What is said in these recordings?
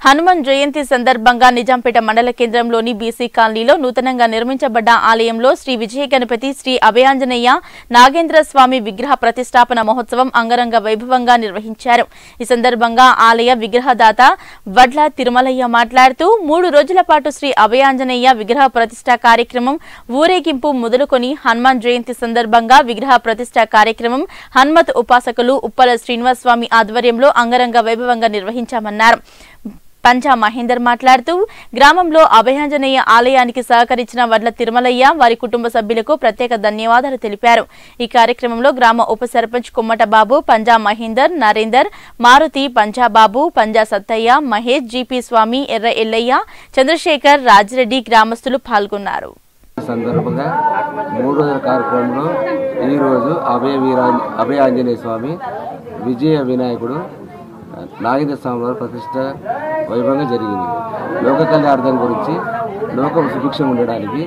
హనుమాన్ జయంతి సందర్భంగా నిజాంపేట మండల కేంద్రంలోని బీసీ కాలనీలో నూతనంగా నిర్మించబడ్డ ఆలయంలో శ్రీ విజయ గణపతి శ్రీ అభయాంజనేయ నాగేంద్ర స్వామి విగ్రహ ప్రతిష్టాపన మహోత్సవం అంగరంగ వైభవంగా నిర్వహించారు ఈ సందర్భంగా ఆలయ విగ్రహదాత వడ్ల తిరుమలయ్య మాట్లాడుతూ మూడు రోజుల పాటు శ్రీ అభయాంజనేయ విగ్రహ ప్రతిష్ట కార్యక్రమం ఊరేగింపు మొదలుకొని హనుమాన్ జయంతి సందర్భంగా విగ్రహ ప్రతిష్ట కార్యక్రమం హనుమత్ ఉపాసకులు ఉప్పల శ్రీనివాస్ స్వామి ఆధ్వర్యంలో అంగరంగ వైభవంగా నిర్వహించామన్నారు పంజా మహేందర్ మాట్లాడుతూ గ్రామంలో అభయాంజనేయ ఆలయానికి సహకరించిన వడ్ల తిరుమలయ్య వారి కుటుంబ సభ్యులకు ప్రత్యేక ధన్యవాదాలు తెలిపారు ఈ కార్యక్రమంలో గ్రామ ఉప సర్పంచ్ కుమ్మట బాబు పంజా మహేందర్ నరేందర్ మారుతి పంజాబాబు పంజా సత్తయ్య మహేష్ జీపీ స్వామి ఎర్ర ఎల్లయ్య చంద్రశేఖర్ రాజిరెడ్డి గ్రామస్తులు పాల్గొన్నారు సందర్భంగా మూడు రోజుల కార్యక్రమంలో ఈరోజు అభయ వీరా అభయ ఆంజనేయ స్వామి విజయ వినాయకుడు నాగేంద్ర స్వామి వారి ప్రతిష్ట వైభవంగా జరిగింది లోక కళ్యాణార్థం గురించి లోకం సుభిక్షం ఉండడానికి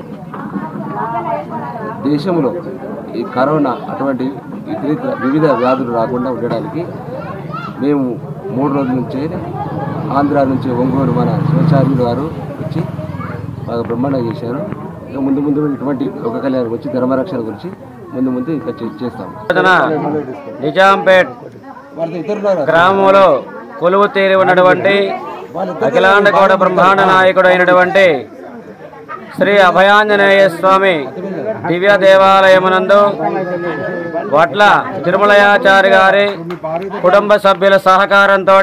దేశంలో ఈ కరోనా అటువంటి ఇతరితర వివిధ వ్యాధులు రాకుండా ఉండడానికి మేము మూడు రోజుల నుంచి ఆంధ్ర నుంచి ఒంగోలు మన శివాచార్యులు గారు వచ్చి బాగా బ్రహ్మాండంగా చేశారు ఇంకా ముందు ముందు ఇటువంటి లోక కళ్యాణం గురించి ధర్మరక్షణ గురించి ముందు ముందు ఇంకా చే- చేస్తాం రోజున నిజాంపేట్ గ్రామంలో కొలువు తీరి ఉన్నటువంటి అఖిలాండ గౌడ బ్రహ్మాండ నాయకుడు అయినటువంటి శ్రీ అభయాంజనేయ స్వామి దివ్య దేవాలయమునందు వడ్ల తిరుమలయాచారి గారి కుటుంబ సభ్యుల సహకారంతో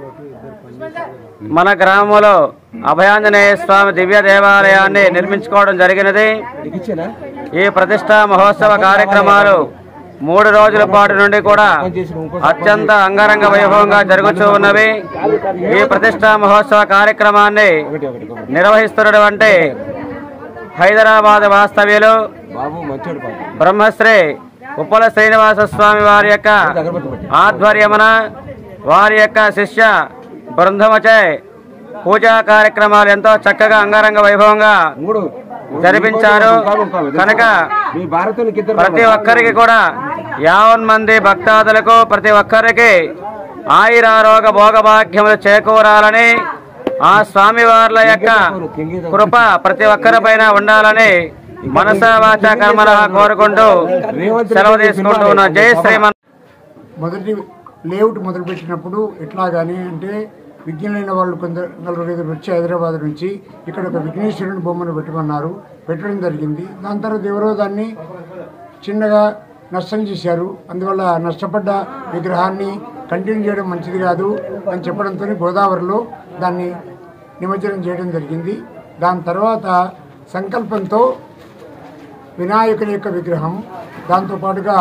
మన గ్రామంలో అభయాంజనేయ స్వామి దివ్య దేవాలయాన్ని నిర్మించుకోవడం జరిగినది ఈ ప్రతిష్టా మహోత్సవ కార్యక్రమాలు మూడు రోజుల పాటు నుండి కూడా అత్యంత అంగరంగ వైభవంగా జరుగుతూ ఉన్నవి ఈ ప్రతిష్టా మహోత్సవ కార్యక్రమాన్ని నిర్వహిస్తున్నటువంటి హైదరాబాద్ వాస్తవ్యులు బాబు మంచోడు బాబు బ్రహ్మశ్రీ ఉప్పల శ్రీనివాస స్వామి వారి యొక్క ఆధ్వర్యమున వారి యొక్క శిష్య బృందమచే పూజా కార్యక్రమాలు ఎంతో చక్కగా అంగరంగ వైభవంగా మూడు జరిపించారు కనుక మీ భారతునికి ఇద్దరు ప్రతి ఒక్కరికి కూడా యావన్ మంది భక్తాదులకు ప్రతి ఒక్కరికి ఆయురారోగ భోగభాగ్యములు చేకూరాలని ఆ స్వామివార్ల యొక్క కృప ప్రతి ఒక్కరిపైన ఉండాలని మనస వాచ కర్మల కోరుకుంటూ సెలవు తీసుకుంటూ ఉన్న జై శ్రీమన్ మొదటి లేఅవుట్ మొదలుపెట్టినప్పుడు ఎట్లా కానీ అంటే విజ్ఞులైన వాళ్ళు కొందరు నలుగురు ఐదుగురు వచ్చి హైదరాబాద్ నుంచి ఇక్కడ ఒక విఘ్నేశ్వరుని బొమ్మను పెట్టమన్నారు పెట్టడం జరిగింది దాని తర్వాత ఎవరో దాన్ని చిన్నగా నష్టం చేశారు అందువల్ల నష్టపడ్డ విగ్రహాన్ని కంటిన్యూ చేయడం మంచిది కాదు అని చెప్పడంతో గోదావరిలో దాన్ని నిమజ్జనం చేయడం జరిగింది దాని తర్వాత సంకల్పంతో వినాయకుని యొక్క విగ్రహం దాంతోపాటుగా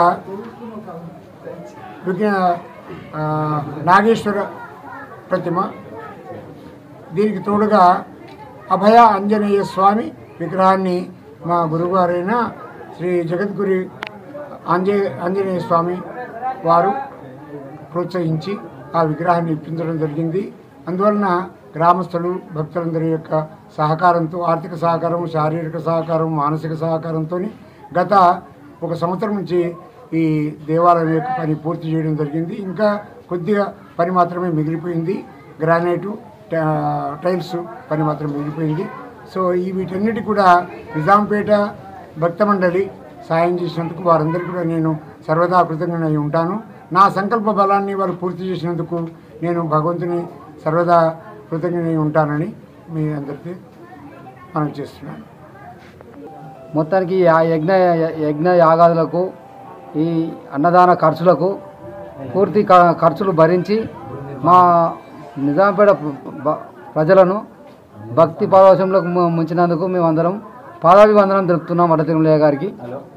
విఘ్న ఆ, నాగేశ్వర ప్రతిమ దీనికి తోడుగా అభయ ఆంజనేయ స్వామి విగ్రహాన్ని మా గురువుగారైన శ్రీ జగద్గురి ఆంజే ఆంజనేయ స్వామి వారు ప్రోత్సహించి ఆ విగ్రహాన్ని ఇప్పించడం జరిగింది అందువలన గ్రామస్తులు భక్తులందరి యొక్క సహకారంతో ఆర్థిక సహకారం శారీరక సహకారం మానసిక సహకారంతో గత ఒక సంవత్సరం నుంచి ఈ దేవాలయం యొక్క పని పూర్తి చేయడం జరిగింది ఇంకా కొద్దిగా పని మాత్రమే మిగిలిపోయింది గ్రానైటు టా- టైల్స్ పని మాత్రం మిగిలిపోయింది సో ఈ వీటన్నిటి కూడా నిజాంపేట భక్త మండలి సాయం చేసినందుకు వారందరికీ కూడా నేను సర్వదా కృతజ్ఞనై ఉంటాను నా సంకల్ప బలాన్ని వారు పూర్తి చేసినందుకు నేను భగవంతుని సర్వదా కృతజ్ఞనై ఉంటానని మీ అందరికీ మనం చేస్తున్నాను మొత్తానికి ఆ యజ్ఞ యజ్ఞ యాగాదులకు ఈ అన్నదాన ఖర్చులకు పూర్తి క- ఖర్చులు భరించి మా నిజాంపేట ప- ప- ప్రజలను భక్తి పరవశంలోకి ము- ముంచినందుకు మేమందరం పాదాభివందనం తెలుపుతున్నాం వడ్డ తిరుమలయ్య గారికి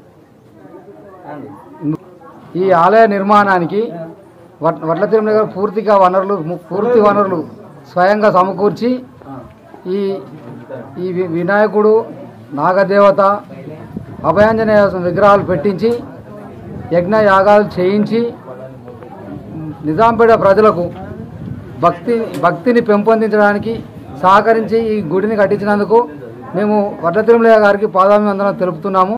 ఈ ఆలయ నిర్మాణానికి వడ్- వడ్ల తిరుమల గారు పూర్తిగా వనరులు ము- పూర్తి వనరులు స్వయంగా సమకూర్చి ఈ ఈ వి- వినాయకుడు నాగదేవత అభయాంజనేయ విగ్రహాలు పెట్టించి యజ్ఞ యాగాలు చేయించి నిజాంపేట ప్రజలకు భక్తి భక్తిని పెంపొందించడానికి సహకరించి ఈ గుడిని కట్టించినందుకు మేము వడ్ల తిరుమలయ్య గారికి పాదాభివందనం తెలుపుతున్నాము